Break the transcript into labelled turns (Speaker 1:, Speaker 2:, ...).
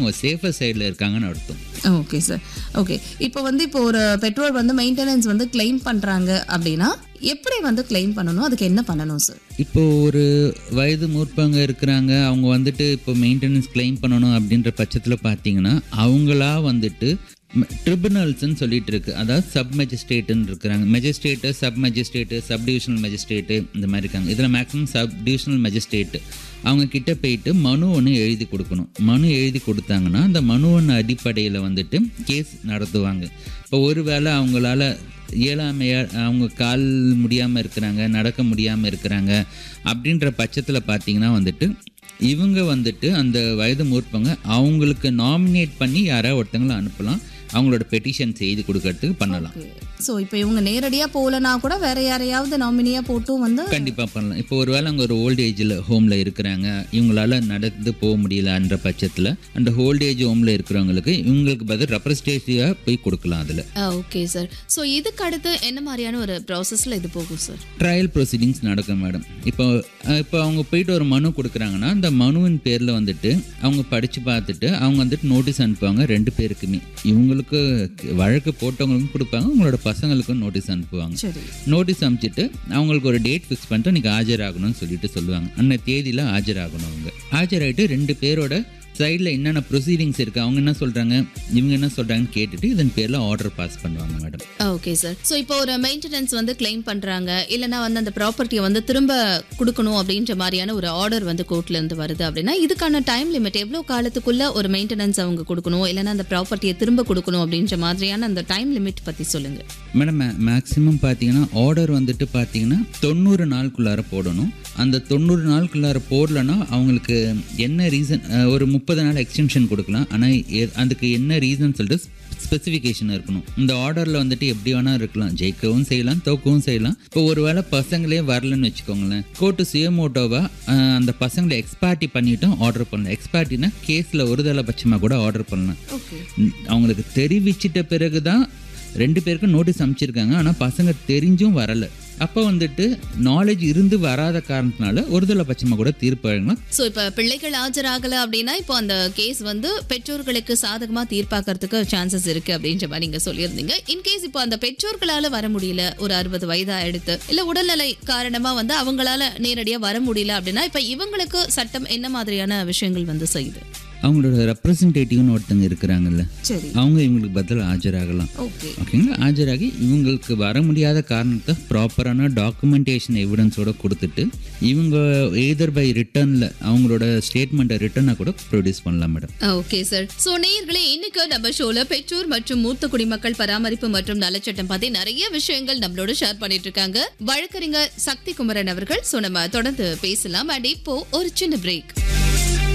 Speaker 1: அவங்க சேஃபர் சைடில் இருக்காங்கன்னு அர்த்தம்
Speaker 2: ஓகே சார் ஓகே இப்போ வந்து இப்போ ஒரு பெட்ரோல் வந்து மெயின்டெனன்ஸ் வந்து கிளைம் பண்றாங்க அப்படின்னா எப்படி வந்து கிளைம் பண்ணணும் அதுக்கு என்ன பண்ணணும் சார்
Speaker 1: இப்போ ஒரு வயது மூர்ப்பவங்க இருக்கிறாங்க அவங்க வந்துட்டு இப்போ மெயின்டெனன்ஸ் கிளைம் பண்ணணும் அப்படின்ற பட்சத்தில் பார்த்தீங்கன்னா அவங்களா வந்துட்டு ட்ரிபுனல்ஸ்ன்னு சொல்லிட்டு இருக்கு அதாவது சப் மெஜிஸ்ட்ரேட்டுன்னு இருக்கிறாங்க magistrate sub magistrate sub divisional magistrate இந்த மாதிரி இருக்காங்க இதில் மேக்ஸிமம் சப் டிவிஷனல் மெஜிஸ்ட்ரேட்டு அவங்க கிட்ட போயிட்டு மனு ஒன்று எழுதி கொடுக்கணும் மனு எழுதி கொடுத்தாங்கன்னா அந்த மனுவின் அடிப்படையில் வந்துட்டு கேஸ் நடத்துவாங்க இப்போ ஒருவேளை அவங்களால இயலாமையா அவங்க கால் முடியாமல் இருக்கிறாங்க நடக்க முடியாமல் இருக்கிறாங்க அப்படின்ற பட்சத்தில் பார்த்தீங்கன்னா வந்துட்டு இவங்க வந்துட்டு அந்த வயது மூர்ப்பவங்க அவங்களுக்கு நாமினேட் பண்ணி யாராவது ஒருத்தங்களை அனுப்பலாம் அவங்களோட பெட்டிஷன் செய்து கொடுக்கறதுக்கு பண்ணலாம்
Speaker 2: ஸோ இப்போ இவங்க நேரடியாக போகலனா கூட வேற யாரையாவது நாமினியாக போட்டும் வந்து
Speaker 1: கண்டிப்பாக பண்ணலாம் இப்போ ஒருவேளை அவங்க ஒரு ஓல்ட் ஏஜில் ஹோமில் இருக்கிறாங்க இவங்களால நடந்து போக முடியலன்ற பட்சத்தில் அந்த ஓல்ட் ஏஜ் ஹோமில் இருக்கிறவங்களுக்கு இவங்களுக்கு பதில் ரெப்ரஸன்டேட்டிவாக போய் கொடுக்கலாம் அதில்
Speaker 3: ஓகே சார் ஸோ இதுக்கு அடுத்து என்ன மாதிரியான ஒரு ப்ராசஸில் இது போகும் சார்
Speaker 1: ட்ரையல் ப்ரொசீடிங்ஸ் நடக்கும் மேடம் இப்போ அஹ், இப்போ அவங்க போயிட்டு ஒரு மனு கொடுக்குறாங்கன்னா அந்த மனுவின் பேரில் வந்துட்டு அவங்க படித்து பார்த்துட்டு அவங்க வந்துட்டு நோட்டீஸ் அனுப்புவாங்க ரெண்டு பேருக்குமே இவங்களுக்கு வழக்கு போட்டவங்களுக்கும் கொடுப்பாங்க உங்களோட பசங்களுக்கும் நோட்டீஸ் அனுப்புவாங்க
Speaker 2: சரி
Speaker 1: நோட்டீஸ் அனுப்பிச்சிட்டு அவங்களுக்கு ஒரு டேட் ஃபிக்ஸ் பண்ணிட்டு நீங்கள் ஆஜராகணும்னு சொல்லிட்டு சொல்லுவாங்க அன்ன தேதியில் ஆஜராகணும் அவங்க ஆஜராகிட்டு ரெண்டு பேரோட சைடில் என்னென்ன ப்ரொசீடிங்ஸ் இருக்குது அவங்க என்ன சொல்கிறாங்க இவங்க என்ன சொல்கிறாங்கன்னு கேட்டுட்டு இதன் பேரில் ஆர்டர் பாஸ் பண்ணுவாங்க மேடம்
Speaker 3: ஓகே சார் ஸோ இப்போ ஒரு மெயின்டெனன்ஸ் வந்து கிளைம் பண்ணுறாங்க இல்லைனா வந்து அந்த ப்ராப்பர்ட்டியை வந்து திரும்ப கொடுக்கணும் அப்படின்ற மாதிரியான ஒரு ஆர்டர் வந்து கோர்ட்ல இருந்து வருது அப்படின்னா இதுக்கான டைம் லிமிட் எவ்வளோ காலத்துக்குள்ள ஒரு மெயின்டெனன்ஸ் அவங்க கொடுக்கணும் இல்லைனா அந்த ப்ராப்பர்ட்டியை திரும்ப கொடுக்கணும் அப்படின்ற மாதிரியான அந்த டைம் லிமிட் பற்றி சொல்லுங்க
Speaker 1: மேடம் மேக்ஸிமம் பார்த்தீங்கன்னா ஆர்டர் வந்துட்டு பார்த்தீங்கன்னா தொண்ணூறு நாளுக்குள்ளார போடணும் அந்த தொண்ணூறு நாளுக்குள்ளார போடலன்னா அவங்களுக்கு என்ன ரீசன் ஒரு முப்பது நாள் எக்ஸ்டென்ஷன் கொடுக்கலாம் ஆனால் அதுக்கு என்ன ரீசன் சொல்லிட்டு ஸ்பெசிஃபிகேஷன் இருக்கணும் இந்த ஆர்டரில் வந்துட்டு எப்படி வேணால் இருக்கலாம் ஜெயிக்கவும் செய்யலாம் தோக்கவும் செய்யலாம் இப்போ ஒருவேளை பசங்களே வரலன்னு வச்சுக்கோங்களேன் கோர்ட்டு சுயமோட்டோவாக அந்த பசங்களை எக்ஸ்பார்ட்டி பண்ணிட்டும் ஆர்டர் பண்ணலாம் எக்ஸ்பார்ட்டினா கேஸில் ஒருதலை பட்சமாக கூட ஆர்டர் பண்ணலாம்
Speaker 2: ஓகே
Speaker 1: ம், அவங்களுக்கு தெரிவிச்சிட்ட பிறகு தான் ரெண்டு பேருக்கும் நோட்டீஸ் அனுப்பிச்சிருக்காங்க ஆனால் பசங்க தெரிஞ்சும் வரலை அப்போ வந்துட்டு நாலேஜ் இருந்து வராத காரணத்தினால ஒருதலை பட்சமாக கூட தீர்ப்பு வழங்கலாம்
Speaker 3: ஸோ இப்போ பிள்ளைகள் ஆஜராகலை அப்படின்னா இப்போ அந்த கேஸ் வந்து பெற்றோர்களுக்கு சாதகமாக தீர்ப்பாக்கிறதுக்கு சான்சஸ் இருக்கு அப்படின்ற மாதிரி நீங்க சொல்லியிருந்தீங்க இன்கேஸ் இப்போ அந்த பெற்றோர்களால வர முடியல ஒரு அறுபது வயதா எடுத்து இல்ல உடல்நிலை காரணமா வந்து அவங்களால நேரடியா வர முடியல அப்படின்னா இப்போ இவங்களுக்கு சட்டம் என்ன மாதிரியான விஷயங்கள் வந்து செய்யுது
Speaker 1: அவங்களோட ரெப்ரசன்டேட்டிவ்னு ஒருத்தங்க இருக்கிறாங்கல்ல
Speaker 2: சரி
Speaker 1: அவங்க இவங்களுக்கு பதில் ஆஜராகலாம்
Speaker 2: ஓகே
Speaker 1: ஓகேங்களா ஆஜராகி இவங்களுக்கு வர முடியாத காரணத்தை ப்ராப்பரான டாக்குமெண்டேஷன் எவிடன்ஸோட கொடுத்துட்டு இவங்க எய்தர் பை ரிட்டர்னில் அவங்களோட ஸ்டேட்மெண்ட்டை ரிட்டர்னாக கூட ப்ரொடியூஸ் பண்ணலாம் மேடம்
Speaker 3: ஓகே சார் சோ நேயர்களே இன்னைக்கு நம்ம ஷோல பெற்றோர் மற்றும் மூத்த குடிமக்கள் பராமரிப்பு மற்றும் நலச்சட்டம் பத்தி நிறைய விஷயங்கள் நம்மளோட ஷேர் பண்ணிட்டு இருக்காங்க வழக்கறிஞர் சக்தி குமரன் அவர்கள் சோ நம்ம தொடர்ந்து பேசலாம் அண்ட் இப்போ ஒரு சின்ன பிரேக்